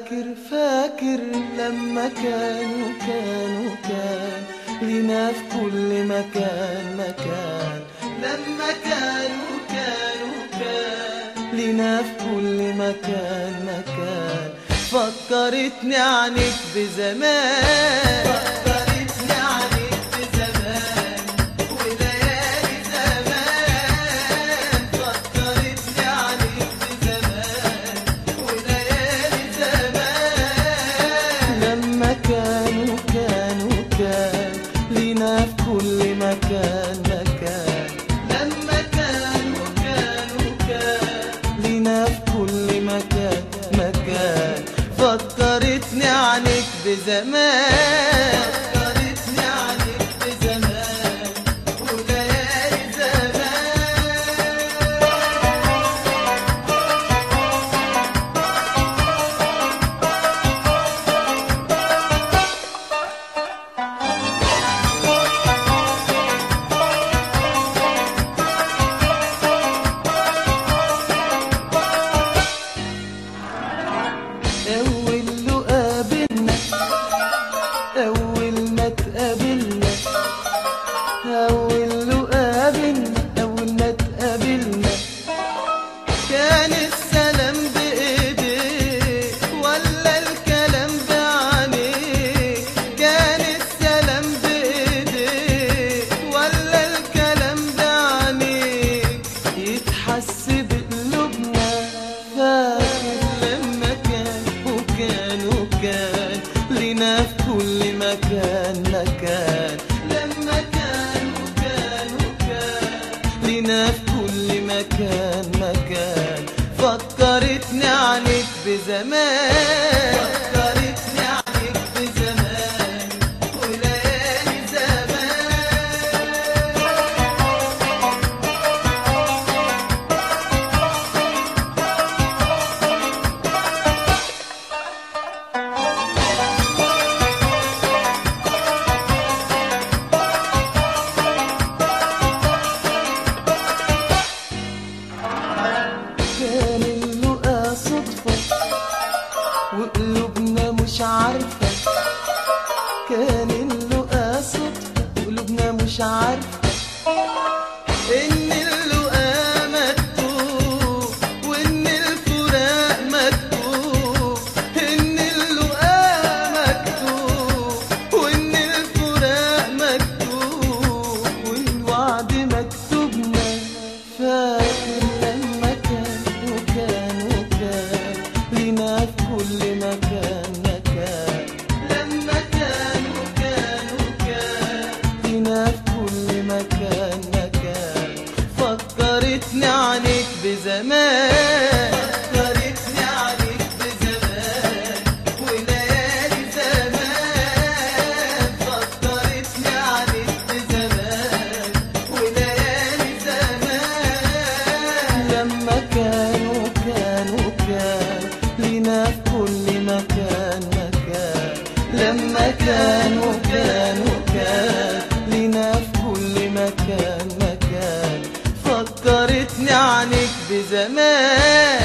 فاكر فاكر لما كانوا كانوا كان لينا في كل مكان مكان لما كانوا كانوا كان لينا في كل مكان مكان فكرتني عنك بزمان فكرتني عنك بزمان وليالي زمان فكرتني عنك بزمان وليالي زمان لما كانوا كانوا كان لينا في كل مكان مكان لما كانوا كانوا كان لينا في كل مكان مكان فكرتني عنك بزمان فكرتني عنك بزمان وليالي زمان أول لقا بينا أول ما تقابلنا أول لقا بينا أول ما تقابلنا كان السلام بإيديك ولا الكلام بعينيك كان السلام بإيديك ولا الكلام بعينيك يتحس بقلوبنا فاكر لما كان وكان وكان لينا في كل مكان مكان لما كان وكان وكان لينا في كل مكان مكان فكرتني عنك بزمان فكرتني عنك بزمان وليالي زمان كان اللقا صدفة وقلوبنا مش عارفة كان اللقا صدفة وقلوبنا مش عارفة إن اللقا مكتوب وإن الفراق مكتوب إن اللقا مكتوب وإن الفراق مكتوب والوعد مكتوبنا فاكر لما كان وكان وكان لينا في كل مكان مكان لما كان وكان وكان لينا في كل مكان مكان فكرتني عنك بزمان فكرتني عنك بزمان وليالي زمان فكرتني عنك بزمان وليالي زمان لما كانوا كانوا كان لينا في كل مكان مكان لما كانوا كانوا كان لينا في كل مكان مكان فكرتني عنك بزمان